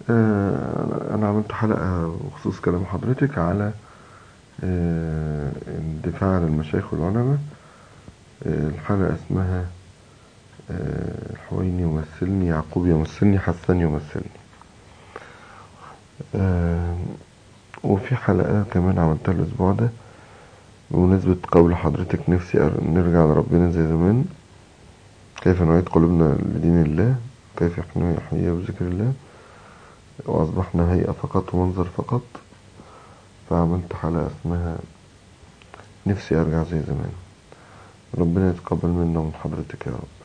آه، أنا عملت حلقة بخصوص كلام حضرتك على آه، الدفاع عن المشايخ والعلماء آه، الحلقة اسمها آه، الحويني يمثلني يعقوب يمثلني حسن يمثلني آه، وفي حلقة كمان عملتها الأسبوع ده بمناسبة قول حضرتك نفسي أر- نرجع لربنا زي زمان كيف نعيد قلوبنا لدين الله كيف يحيي يحيي بذكر الله وأصبحنا هيئة فقط ومنظر فقط فعملت حلقة اسمها نفسي أرجع زي زمان ربنا يتقبل منا ومن حضرتك يا رب